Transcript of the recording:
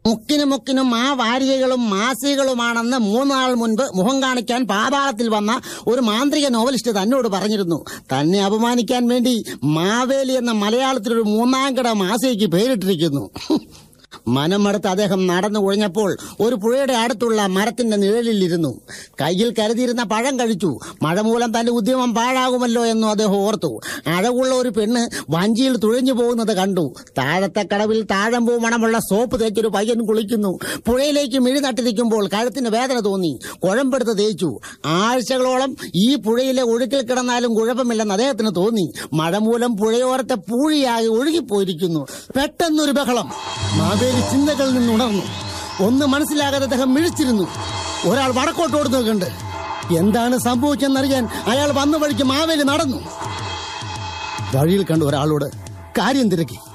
മുക്കിനും മുക്കിനും ആ വാരികകളും മാസികകളുമാണെന്ന് മൂന്നാൾ മുൻപ് മുഖം കാണിക്കാൻ പാതാളത്തിൽ വന്ന ഒരു മാന്ത്രിക നോവലിസ്റ്റ് തന്നോട് പറഞ്ഞിരുന്നു തന്നെ അപമാനിക്കാൻ വേണ്ടി മാവേലി എന്ന മലയാളത്തിലൊരു മൂന്നാം കിട മാസികയ്ക്ക് പേരിട്ടിരിക്കുന്നു മനമെടുത്ത് അദ്ദേഹം നടന്നു ഒഴിഞ്ഞപ്പോൾ ഒരു പുഴയുടെ അടുത്തുള്ള മരത്തിന്റെ നിഴലിലിരുന്നു കയ്യിൽ കരുതിയിരുന്ന പഴം കഴിച്ചു മഴ മൂലം തന്റെ ഉദ്യമം പാഴാകുമല്ലോ എന്നും അദ്ദേഹം ഓർത്തു അഴകുള്ള ഒരു പെണ്ണ് വഞ്ചിയിൽ തുഴഞ്ഞു പോകുന്നത് കണ്ടു താഴത്തെ കടവിൽ താഴമ്പൂ മണമുള്ള സോപ്പ് തേച്ചൊരു പയ്യൻ കുളിക്കുന്നു പുഴയിലേക്ക് മിഴി നട്ടിരിക്കുമ്പോൾ കഴുത്തിന് വേദന തോന്നി കുഴമ്പെടുത്ത് തേച്ചു ആഴ്ചകളോളം ഈ പുഴയിലെ ഒഴുക്കിൽ കിടന്നാലും കുഴപ്പമില്ലെന്ന് അദ്ദേഹത്തിന് തോന്നി മഴ മൂലം പുഴയോരത്തെ പൂഴിയായി ഒഴുകിപ്പോയിരിക്കുന്നു പെട്ടെന്നൊരു ബഹളം മാവേലി ചിന്തകളിൽ നിന്ന് ഉണർന്നു ഒന്ന് മനസ്സിലാകാതെ അദ്ദേഹം മിഴിച്ചിരുന്നു ഒരാൾ വടക്കോട്ട് ഓടുന്നത് കണ്ട് എന്താണ് സംഭവിച്ചെന്നറിയാൻ അയാൾ വന്ന വഴിക്ക് മാവേലി നടന്നു വഴിയിൽ കണ്ട ഒരാളോട് കാര്യം തിരക്കി